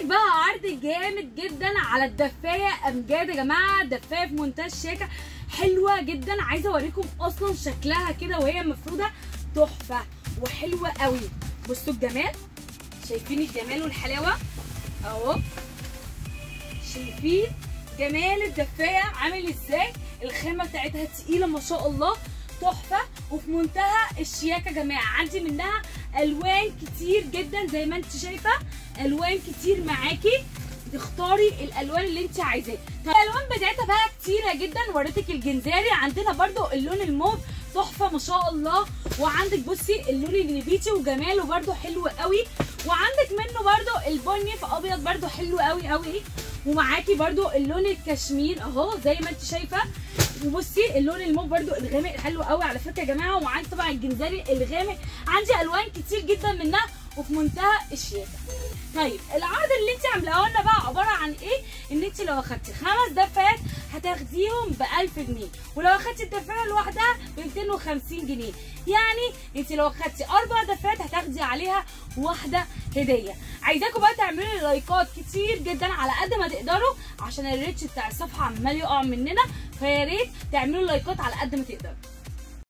لك بقى عرض جامد جدا على الدفايه امجاد يا جماعه دفايه في منتهى الشياكه حلوه جدا عايزه اوريكم اصلا شكلها كده وهي مفروده تحفه وحلوه قوي بصوا الجمال شايفين الجمال والحلاوه اهو شايفين جمال الدفايه عامل ازاي الخامه بتاعتها تقيله ما شاء الله تحفه وفي منتهى الشياكه يا جماعه عندي منها الوان كتير جدا زي ما انت شايفه الوان كتير معاكي تختاري الالوان اللي انت عايزاه طب الالوان بتاعتها بقى كتيره جدا وريتك الجنزاري عندنا برضو اللون الموف تحفه ما شاء الله وعندك بصي اللون النبيتي وجماله برضو حلو قوي وعندك منه برضو البني في ابيض برضو حلو قوي قوي ومعاكي برضو اللون الكشمير اهو زي ما انت شايفه وبصي اللون الموف برضو الغامق حلو قوي على فكره يا جماعه وعندي طبعا الجنزاري الغامق عندي الوان كتير جدا منها وفي منتهى الشياكه طيب العرض اللي انت عاملاه لنا بقى عباره عن ايه ان انت لو اخدتي خمس دفات هتاخديهم ب 1000 جنيه ولو اخدتي الدفايه لوحدها ب 250 جنيه يعني انت لو اخدتي اربع دفات هتاخدي عليها واحده هديه عايزاكم بقى تعملوا لي لايكات كتير جدا على قد ما تقدروا عشان الريتش بتاع الصفحه عمال يقع مننا فيا ريت تعملوا لايكات على قد ما تقدروا